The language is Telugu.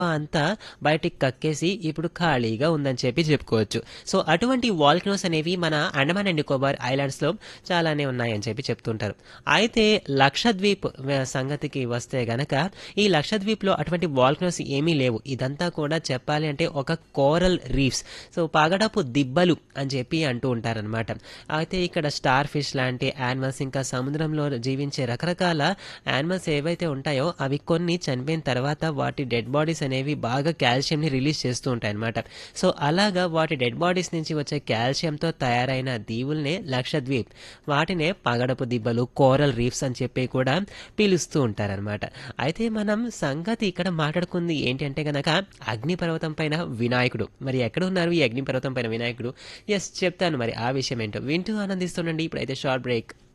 అంతా బయటికి కక్కేసి ఇప్పుడు ఖాళీగా ఉందని చెప్పి చెప్పుకోవచ్చు సో అటువంటి వాల్కనోస్ అనేవి మన అండమాన్ అండ్ నికోబార్ ఐలాండ్స్లో చాలానే ఉన్నాయని చెప్పి చెప్తుంటారు అయితే లక్షద్వీప్ వ- సంగతికి వస్తే గనక ఈ లక్షద్వీప్లో అటువంటి వాల్కనోస్ ఏమీ లేవు ఇదంతా కూడా చెప్పాలి అంటే ఒక కోరల్ రీఫ్స్ సో పగడపు దిబ్బలు అని చెప్పి అంటూ ఉంటారనమాట అయితే ఇక్కడ స్టార్ ఫిష్ లాంటి యానిమల్స్ ఇంకా సముద్రంలో జీవించే రకరకాల యానిమల్స్ ఏవైతే ఉంటాయో అవి కొన్ని చనిపోయిన తర్వాత వాటి డెడ్ బాడీస్ అనేవి బాగా కాల్షియంని రిలీజ్ చేస్తూ ఉంటాయి అనమాట సో అలాగా వాటి డెడ్ బాడీస్ నుంచి వచ్చే కాల్షియంతో తయారైన దీవుల్నే లక్షద్వీప్ వాటినే పగడపు దిబ్బలు కోరల్ రీఫ్స్ అని చెప్పి కూడా పిలుస్తూ ఉంటారనమాట అయితే మనం సంగతి ఇక్కడ మాట్లాడుకుంది ఏంటి అంటే గనక అగ్నిపర్వతం పైన వినాయకుడు మరి ఎక్కడ ఉన్నారు ఈ అగ్నిపర్వతం పైన వినాయకుడు ఎస్ చెప్తాను మరి ఆ విషయం ఏంటో వింటూ ఆనందిస్తుండండి ఇప్పుడైతే షార్ట్ బ్రేక్